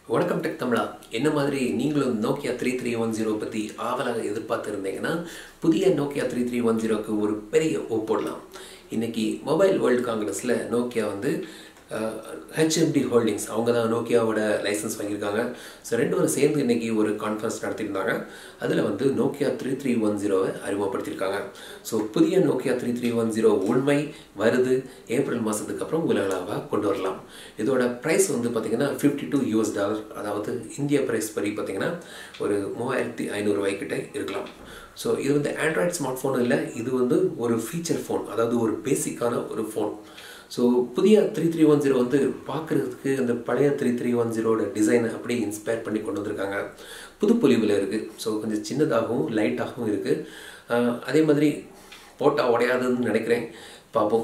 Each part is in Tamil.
வணக்கம் டெக் தமிழா என்ன மாதிரி நீங்களும் Nokia three three one zero பற்றி ஆவலாக எதிர்பார்த்து இருந்தீங்கன்னா புதிய நோக்கியா த்ரீ த்ரீ ஒன் ஜீரோக்கு ஒரு பெரிய ஓ போடலாம் இன்னைக்கு மொபைல் வேர்ல்டு காங்கிரஸில் நோக்கியா வந்து ஹெச்எம்டி ஹோல்டிங்ஸ் அவங்க தான் நோக்கியாவோட லைசன்ஸ் வாங்கியிருக்காங்க ஸோ ரெண்டு பேரும் சேர்ந்து இன்னைக்கு ஒரு கான்ஃபரன்ஸ் நடத்தியிருந்தாங்க அதில் வந்து நோக்கியா த்ரீ த்ரீ ஒன் ஜீரோவை அறிமுகப்படுத்தியிருக்காங்க ஸோ புதிய Nokia three three one zero உண்மை வருது ஏப்ரல் மாதத்துக்கு அப்புறம் உலகளாவாக கொண்டு வரலாம் இதோட ப்ரைஸ் வந்து பார்த்திங்கன்னா ஃபிஃப்டி டூ யூஎஸ் டாலர் அதாவது இந்திய ப்ரைஸ் படி பார்த்திங்கன்னா ஒரு மூவாயிரத்தி ஐநூறுரூவாய்க்கிட்ட இருக்கலாம் ஸோ இது வந்து ஆண்ட்ராய்ட் ஸ்மார்ட் ஃபோன் இல்லை இது வந்து ஒரு ஃபீச்சர் ஃபோன் அதாவது ஒரு பேசிக்கான ஒரு ஃபோன் ஸோ புதிய த்ரீ த்ரீ ஒன் ஜீரோ வந்து பார்க்குறதுக்கு அந்த பழைய த்ரீ த்ரீ ஒன் ஜீரோட டிசைனை அப்படியே இன்ஸ்பயர் பண்ணி கொண்டு வந்திருக்காங்க புது பொலிவில் இருக்குது ஸோ கொஞ்சம் சின்னதாகவும் லைட்டாகவும் இருக்குது அதே மாதிரி போட்டால் உடையாதுன்னு நினைக்கிறேன் பார்ப்போம்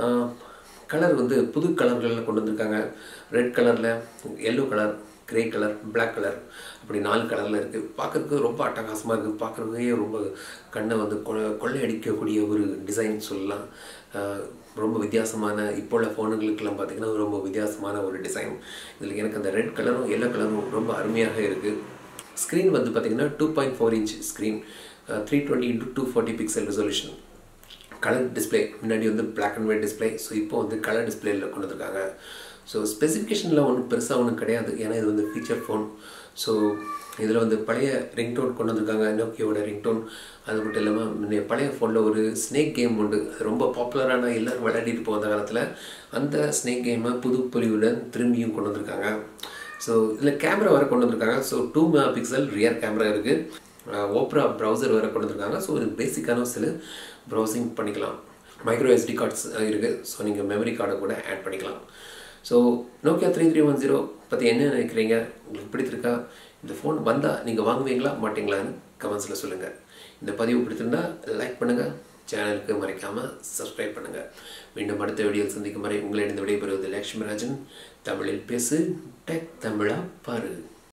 கலர் வந்து புது கலர்களில் கொண்டு வந்திருக்காங்க ரெட் கலரில் yellow colour grey colour black colour அப்படி நாலு கலரில் இருக்குது பார்க்குறதுக்கு ரொம்ப அட்டகாசமாக இருக்குது பார்க்குறதுக்கே ரொம்ப கண்ணை வந்து கொ கொள்ளையடிக்கக்கூடிய ஒரு டிசைன் சொல்லலாம் ரொம்ப வித்தியாசமான இப்போ உள்ள ஃபோனுங்களுக்கெல்லாம் பார்த்திங்கன்னா ரொம்ப வித்தியாசமான ஒரு டிசைன் இதில் எனக்கு அந்த ரெட் கலரும் எல்லோ கலரும் ரொம்ப அருமையாக இருக்குது ஸ்க்ரீன் வந்து பார்த்திங்கன்னா two point four inch screen three twenty into two forty pixel resolution colour display முன்னாடி வந்து black and white display so இப்போ வந்து கலர் டிஸ்பிளேயில் கொண்டு வந்திருக்காங்க ஸோ ஸ்பெசிஃபிகேஷனில் ஒன்றும் பெருசாக ஒன்றும் கிடையாது ஏன்னா இது வந்து ஃபீச்சர் ஃபோன் ஸோ இதில் வந்து பழைய ரிங்டோன் கொண்டு வந்திருக்காங்க நோக்கியோட ரிங்டோன் அது மட்டும் இல்லாமல் பழைய ஃபோனில் ஒரு ஸ்னேக் கேம் உண்டு அது ரொம்ப பாப்புலரான எல்லோரும் விளையாடிட்டு போகிற காலத்தில் அந்த ஸ்னேக் கேமை புது பொலிவுடன் திரும்பியும் கொண்டு வந்திருக்காங்க ஸோ இதில் கேமரா வர கொண்டு வந்திருக்காங்க so two megapixel rear camera இருக்குது ஓப்ரா ப்ரௌசர் வர கொண்டு வந்திருக்காங்க ஸோ ஒரு பேசிக்கான சில ப்ரௌசிங் பண்ணிக்கலாம் மைக்ரோ எஸ்டி கார்ட்ஸ் இருக்குது ஸோ நீங்கள் மெமரி கார்டை கூட ஆட் பண்ணிக்கலாம் so Nokia three three one zero பற்றி என்ன நினைக்கிறீங்க உங்களுக்கு பிடித்திருக்கா இந்த ஃபோன் வந்தால் நீங்கள் வாங்குவீங்களா மாட்டிங்களான்னு கமெண்ட்ஸில் சொல்லுங்கள் இந்த பதிவு பிடித்திருந்தா லைக் பண்ணுங்கள் சேனலுக்கு மறைக்காமல் சப்ஸ்கிரைப் பண்ணுங்கள் மீண்டும் அடுத்த வீடியோவில் சந்திக்கும் வரை உங்களிடம் விடைபெறுவது லக்ஷ்மிராஜன் தமிழில் பேசு டெக் தமிழா பாரு